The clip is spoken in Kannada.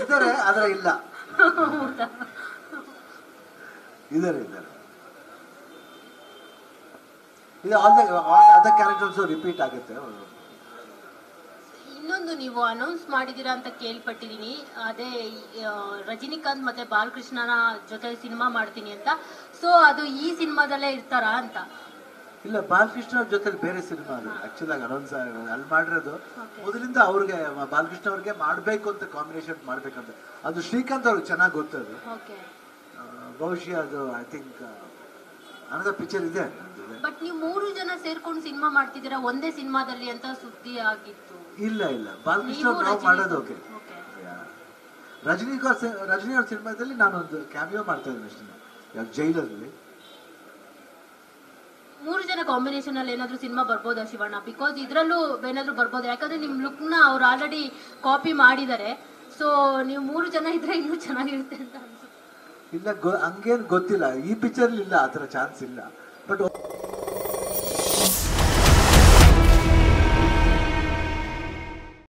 ಇದಾರೆ ಆದ್ರೆ ಇಲ್ಲ ಇದಾರೆ ಇದಾರೆ ಇದು all the other characters repeat ಆಗುತ್ತೆ ಇನ್ನೊಂದು ನೀವು ಅನೌನ್ಸ್ ಮಾಡಿದೀರಾ ಅಂತ ಕೇಳ್ಪಟ್ಟಿದೀನಿ ಅದೇ ಆ, ರಜನಿಕಾಂತ್ ಮತ್ತೆ ಬಾಲಕೃಷ್ಣನ ಜೊತೆ ಸಿನಿಮಾ ಮಾಡ್ತೀನಿ ಅಂತ ಸೊ ಅದು ಈ ಸಿನಿಮಾದಲ್ಲೇ ಇರ್ತಾರಾ ಅಂತ ಇಲ್ಲ ಬಾಲಕೃಷ್ಣ ಅವ್ರ ಜೊತೆ ಬೇರೆ ಸಿನಿಮಾ ಅದು ಆಕ್ಚುಲ್ ಆಗಿ ಅನೌನ್ಸ್ ಅಲ್ಲಿ ಮಾಡಿರೋದು ಮೊದಲಿಂದ ಅವ್ರಿಗೆ ಬಾಲಕೃಷ್ಣ ಅವ್ರಿಗೆ ಮಾಡ್ಬೇಕು ಅಂತ ಕಾಂಬಿನೇಷನ್ ಮಾಡ್ಬೇಕಂತ ಅದು ಶ್ರೀಕಾಂತ್ ಅವ್ರಿಗೆ ಚೆನ್ನಾಗಿ ಗೊತ್ತದು ಓಕೆ ಆ, ಬಹುಶಃ ಅದು ಐ ಥಿಂಕ್ ಅನ್ನದ ಪಿಕ್ಚರ್ ಇದೆ ಬಟ್ ನೀವು ಮೂರು ಜನ ಸೇರ್ಕೊಂಡು ಸಿನಿಮಾ ಮಾಡ್ತಿದ್ದೀರಾ ಒಂದೇ ಸಿನಿಮಾದಲ್ಲಿ ಅಂತ ಸುದ್ದಿ ಆಗಿತ್ತು ಇಲ್ಲ ಇಲ್ಲ ಬಾಲಕೃಷ್ಣ ನೀವು ಅವ್ರು ನಾವು ರಜನಿ- ಮಾಡೋದು ಓಕೆ Okay. ರಜನಿಕಾಂತ್ ರಜನಿ ಅವ್ರ ಸಿನಿಮಾದಲ್ಲಿ ನಾನೊಂದು ಕ್ಯಾಮಿಯೋ ಮಾಡ್ತಾ ಇದ್ದೀನಿ ಅಷ್ಟೇ ಯಾವ ಜೈಲಲ್ಲಿ ಮೂರು ಜನ ಕಾಂಬಿನೇಷನ್ ಅಲ್ಲಿ ಏನಾದ್ರು ಸಿನಿಮಾ ಬರ್ಬೋದಾ ಶಿವಣ್ಣ ಬಿಕಾಸ್ ಇದ್ರಲ್ಲೂ ಏನಾದ್ರು ಬರ್ಬೋದು ಯಾಕಂದ್ರೆ ನಿಮ್ ಲುಕ್ ನ ಅವ್ರು ಆಲ್ರೆಡಿ ಕಾಪಿ ಮಾಡಿದ್ದಾರೆ ಸೊ ನೀವು ಮೂರು ಜನ ಇದ್ರೆ ಇನ್ನೂ ಚೆನ್ನಾಗಿರುತ್ತೆ ಅಂತ ಅನ್ಸುತ್ತೆ ಇಲ್ಲ ಗೊ ಹಂಗೇನು ಗೊತ್ತಿಲ್ಲ ಈ ಪಿಕ್ಚರ್ ಇಲ್ಲ ಆ ಥರ ಚಾನ್ಸ್ ಇಲ್ಲ ಬಟ್